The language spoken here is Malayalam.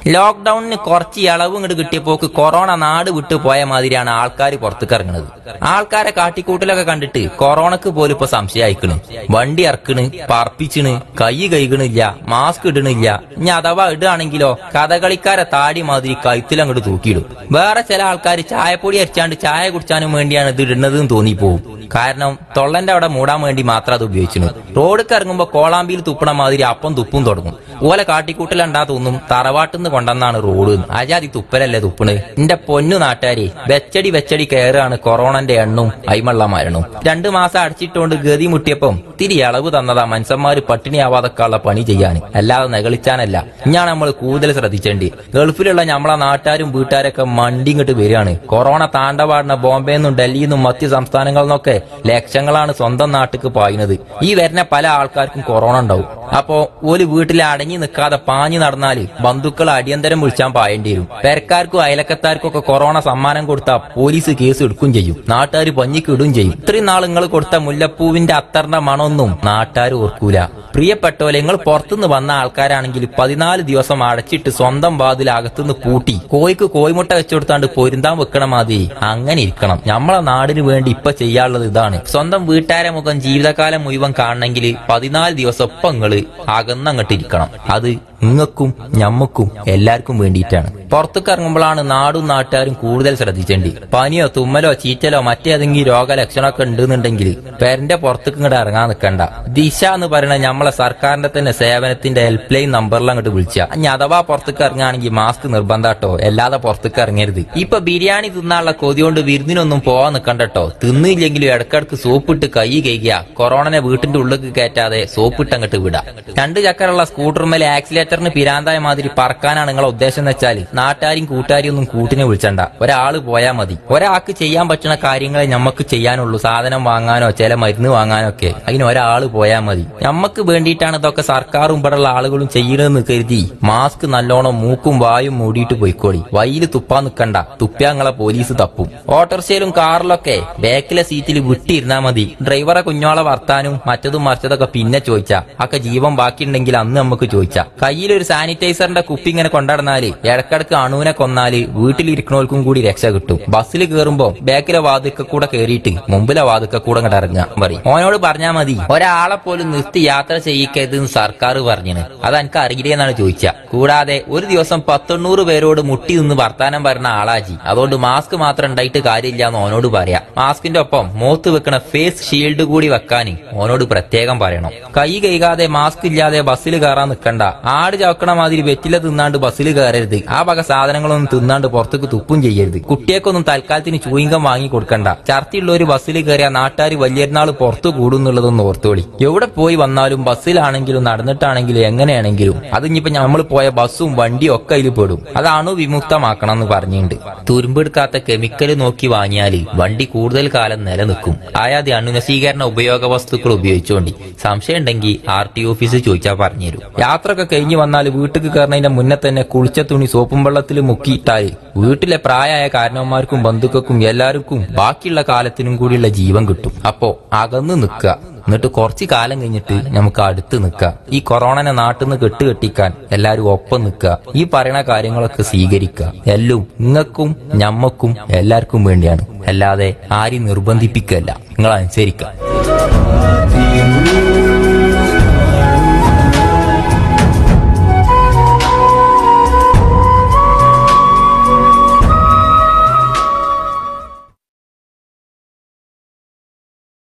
ലോക്ക്ഡൌണിന് കുറച്ച് ഇളവ് ഇങ്ങോട്ട് കിട്ടിയപ്പോക്ക് കൊറോണ നാട് വിട്ടു പോയ മാതിരിയാണ് ആൾക്കാർ പുറത്തേക്ക് ഇറങ്ങുന്നത് ആൾക്കാരെ കാട്ടിക്കൂട്ടലൊക്കെ കണ്ടിട്ട് കൊറോണക്ക് പോലും ഇപ്പൊ സംശയമായിക്കണ് വണ്ടി ഇറക്കണ് പറപ്പിച്ചിണ് കൈ കൈകണില്ല മാസ്ക് ഇടണില്ല ഇനി അഥവാ ഇടുകയാണെങ്കിലോ കഥകളിക്കാരെ താടി മാതിരി കഴുത്തിലങ്ങോട്ട് തൂക്കിയിടും വേറെ ചില ആൾക്കാർ ചായപ്പൊടി അരിച്ചാണ്ട് ചായ കുടിച്ചാനും വേണ്ടിയാണ് ഇത് ഇടുന്നത് എന്ന് തോന്നിപ്പോവും കാരണം തൊള്ളന്റെ അവിടെ മൂടാൻ വേണ്ടി മാത്രം അത് ഉപയോഗിച്ചിരുന്നു റോഡൊക്കെ ഇറങ്ങുമ്പോ കോളാമ്പിയിൽ തുപ്പണ മാതിരി അപ്പം തുപ്പും തുടങ്ങും ഓലെ കാട്ടിക്കൂട്ടലുണ്ടാ തോന്നും തറവാട്ടിന്ന് കൊണ്ടെന്നാണ് റോഡ് അജാതി തുപ്പലല്ലേ തുപ്പണ് എന്റെ പൊന്നു നാട്ടുകാരെ വെച്ചടി വെച്ചടി കയറാണ് കൊറോണന്റെ എണ്ണും അയിമള്ള മരണവും രണ്ടു മാസം അടച്ചിട്ടുകൊണ്ട് ഗതി മുട്ടിയപ്പം തിരി അളവ് തന്നതാ മനുഷ്യന്മാര് പട്ടിണിയാവാതൊക്കെയുള്ള പണി ചെയ്യാൻ അല്ലാതെ നെകളിച്ചാനല്ല ഇഞ്ഞാണ് നമ്മൾ കൂടുതൽ ശ്രദ്ധിച്ചേണ്ടി ഗൾഫിലുള്ള നമ്മളെ നാട്ടുകാരും വീട്ടുകാരൊക്കെ മണ്ടി ഇങ്ങോട്ട് വരികയാണ് കൊറോണ താണ്ടപാടുന്ന ബോംബെ നിന്നും ഡൽഹിയിൽ നിന്നും മറ്റ് സംസ്ഥാനങ്ങളിൽ നിന്നൊക്കെ ലക്ഷങ്ങളാണ് സ്വന്തം നാട്ടിക്ക് പായുന്നത് ഈ വരുന്ന പല ആൾക്കാർക്കും കൊറോണ ഉണ്ടാവും അപ്പോ ഒരു വീട്ടിൽ അടങ്ങി നിൽക്കാതെ പാഞ്ഞു നടന്നാല് ബന്ധുക്കൾ അടിയന്തരം വിളിച്ചാൻ പായേണ്ടി വരും പെരക്കാർക്കും അയലക്കത്താർക്കും ഒക്കെ കൊറോണ സമ്മാനം കൊടുത്താൽ പോലീസ് കേസ് എടുക്കും ചെയ്യും നാട്ടുകാർ പഞ്ഞിക്ക് ഇടും ചെയ്യും ഇത്രയും നാൾ നിങ്ങൾ കൊടുത്ത മുല്ലപ്പൂവിന്റെ അത്തറിന്റെ മണമൊന്നും നാട്ടുകാർ ഓർക്കൂല പ്രിയപ്പെട്ടവരെ നിങ്ങൾ പുറത്തുനിന്ന് വന്ന ആൾക്കാരാണെങ്കിൽ പതിനാല് ദിവസം അടച്ചിട്ട് സ്വന്തം വാതിൽ അകത്തുനിന്ന് പൂട്ടി കോഴിക്ക് കോഴിമുട്ട വെച്ചുകൊടുത്താണ്ട് പൊരുന്താൻ വെക്കണ മാതിരി അങ്ങനെ ഇരിക്കണം നമ്മളെ നാടിന് വേണ്ടി ഇപ്പൊ ചെയ്യാനുള്ളത് ഇതാണ് സ്വന്തം വീട്ടുകാരെ മുഖം ജീവിതകാലം മുഴുവൻ കാണണമെങ്കിൽ പതിനാല് ദിവസം ഇപ്പൊ നിങ്ങള് അകന്നങ്ങട്ട് ഇരിക്കണം അത് നിങ്ങൾക്കും ഞമ്മക്കും എല്ലാവർക്കും വേണ്ടിയിട്ടാണ് പുറത്തേക്ക് ഇറങ്ങുമ്പോഴാണ് നാടും നാട്ടുകാരും കൂടുതൽ ശ്രദ്ധിച്ചേണ്ടി പനിയോ തുമ്മലോ ചീറ്റലോ മറ്റേതെങ്കിലും രോഗലക്ഷണമൊക്കെ ഉണ്ടെന്നുണ്ടെങ്കിൽ പേരന്റെ പുറത്തേക്ക് ഇങ്ങോട്ട് ഇറങ്ങാൻ നിൽക്കണ്ട ദിശ എന്ന് പറയുന്ന നമ്മളെ സർക്കാരിന്റെ തന്നെ സേവനത്തിന്റെ ഹെൽപ്പ് ലൈൻ നമ്പറിൽ അങ്ങോട്ട് വിളിച്ച ഇനി അഥവാ പുറത്തേക്ക് ഇറങ്ങുകയാണെങ്കിൽ മാസ്ക് നിർബന്ധാട്ടോ അല്ലാതെ പുറത്തേക്ക് ഇറങ്ങരുത് ഇപ്പൊ ബിരിയാണി തിന്നാനുള്ള കൊതി കൊണ്ട് വിരുന്നിനൊന്നും പോവാൻ നിൽക്കണ്ടട്ടോ തിന്നില്ലെങ്കിലും ഇടക്കിടക്ക് സോപ്പിട്ട് കൈ കഴിക്കുക കൊറോണനെ വീട്ടിന്റെ ഉള്ളിലേക്ക് കയറ്റാതെ സോപ്പിട്ട് അങ്ങോട്ട് വിടാം രണ്ട് ചക്കറുള്ള സ്കൂട്ടറുമേലെ ആക്സിലേറ്ററിന് പിരാന്തായ മാതിരി പറക്കാനാണ് നിങ്ങളെ ഉദ്ദേശം എന്ന് വെച്ചാൽ നാട്ടുകാരും കൂട്ടുകാരും ഒന്നും കൂട്ടിനെ വിളിച്ചണ്ട ഒരാള് പോയാൽ മതി ഒരാൾക്ക് ചെയ്യാൻ പറ്റുന്ന കാര്യങ്ങളെ നമുക്ക് ചെയ്യാനുള്ളൂ സാധനം വാങ്ങാനോ ചില മരുന്ന് വാങ്ങാനോ ഒക്കെ അതിന് ഒരാള് പോയാൽ മതി നമുക്ക് വേണ്ടിയിട്ടാണ് ഇതൊക്കെ സർക്കാരും ഇവിടെയുള്ള ആളുകളും ചെയ്യണമെന്ന് കരുതി മാസ്ക് നല്ലോണം മൂക്കും വായും മൂടിയിട്ട് പോയിക്കോളി വയ്യിൽ തുപ്പാൻ നിൽക്കണ്ട തുപ്പ്യാങ്ങളെ പോലീസ് തപ്പും ഓട്ടോറിക്ഷയിലും കാറിലൊക്കെ ബാക്കിലെ സീറ്റിൽ വിട്ടിരുന്നാ മതി ഡ്രൈവറെ കുഞ്ഞോളെ വർത്താനും മറ്റതും മറിച്ചതൊക്കെ പിന്നെ ചോദിച്ചാ ഒക്കെ ജീവൻ ബാക്കിയുണ്ടെങ്കിൽ അന്ന് നമുക്ക് ചോദിച്ചാ കയ്യിലൊരു സാനിറ്റൈസറിന്റെ കുപ്പി ഇങ്ങനെ കൊണ്ടുനടന്നാല് ഇടക്കിടക്ക് അണുവിനെ കൊന്നാല് വീട്ടിലിരിക്കണവർക്കും കൂടി രക്ഷ കിട്ടും ബസ്സിൽ കയറുമ്പോ ബാക്കിലെ വാതിക്ക കൂടെ കയറിയിട്ട് മുമ്പിലെ വാതിക്ക കൂടെ അങ്ങോട്ട് ഇറങ്ങാ പറയും ഓനോട് പറഞ്ഞാ മതി ഒരാളെ പോലും നിർത്തി യാത്ര ചെയ്യിക്കരുതെന്ന് സർക്കാർ പറഞ്ഞിന് അത് എനിക്ക് അറിയില്ലേ എന്നാണ് ചോദിച്ച കൂടാതെ ഒരു ദിവസം പത്തൊണ്ണൂറ് പേരോട് മുട്ടി നിന്ന് വർത്താനം പറഞ്ഞ ആളാജി അതുകൊണ്ട് മാസ്ക് മാത്രം ഉണ്ടായിട്ട് കാര്യമില്ല എന്ന് ഓനോട് പറയാം മാസ്കിന്റെ ഒപ്പം മോത്ത് വെക്കണ ഫേസ് ഷീൽഡ് കൂടി വെക്കാന് ഓനോട് പ്രത്യേകം പറയണം കൈ കൈകാതെ മാസ്ക് ഇല്ലാതെ ബസ്സിൽ കയറാൻ നിൽക്കണ്ട ആട് ചവക്കണ മാതിരി വെറ്റില തിന്നാണ്ട് ബസ്സിൽ കയറരുത് ആ വക സാധനങ്ങളൊന്നും തിന്നാണ്ട് പുറത്തേക്ക് തുപ്പും ചെയ്യരുത് കുട്ടിയേക്കൊന്നും തൽക്കാലത്തിന് ചൂയിങ്കം വാങ്ങി കൊടുക്കണ്ട ഛർത്തിയുള്ള ഒരു ബസ്സിൽ കയറിയ നാട്ടുകാർ വലിയൊരുനാൾ പുറത്തു കൂടുന്നുള്ളതൊന്ന് ഓർത്തോളി എവിടെ പോയി വന്നാലും ബസ്സിലാണെങ്കിലും നടന്നിട്ടാണെങ്കിലും എങ്ങനെയാണെങ്കിലും അത് ഇനിയിപ്പോ നമ്മൾ പോയ ബസ്സും വണ്ടിയും ഒക്കെ അതിൽ പെടും അതാണ് വിമുക്തമാക്കണം എന്ന് പറഞ്ഞിട്ടുണ്ട് തുരുമ്പെടുക്കാത്ത കെമിക്കൽ നോക്കി വാങ്ങിയാല് വണ്ടി കൂടുതൽ കാലം നിലനിൽക്കും ആയാതി അണുനശീകരണ ഉപയോഗ വസ്തുക്കൾ ഉപയോഗിച്ചുകൊണ്ട് സംശയം ഉണ്ടെങ്കിൽ ആർ ടി ഓഫീസ് ചോദിച്ചാൽ പറഞ്ഞുതരും യാത്രയൊക്കെ കഴിഞ്ഞ് വന്നാൽ വീട്ടിൽ കയറുന്നതിന്റെ മുന്നേ തന്നെ കുളിച്ച തുണി സോപ്പും വെള്ളത്തിൽ മുക്കിയിട്ടാല് വീട്ടിലെ പ്രായമായ കാരണവന്മാർക്കും ബന്ധുക്കൾക്കും എല്ലാവർക്കും ബാക്കിയുള്ള കാലത്തിനും കൂടിയുള്ള ജീവൻ കിട്ടും അപ്പോ അകന്ന് നിൽക്കുക എന്നിട്ട് കുറച്ച് കാലം കഴിഞ്ഞിട്ട് നമുക്ക് അടുത്ത് നിൽക്കാം ഈ കൊറോണനെ നാട്ടിൽ നിന്ന് കെട്ടുകെട്ടിക്കാൻ എല്ലാവരും ഒപ്പം നിൽക്കുക ഈ പറയുന്ന കാര്യങ്ങളൊക്കെ സ്വീകരിക്കുക എല്ലാം നിങ്ങൾക്കും ഞമ്മക്കും എല്ലാവർക്കും വേണ്ടിയാണ് അല്ലാതെ ആരും നിർബന്ധിപ്പിക്കല്ല നിങ്ങൾ അനുസരിക്കുക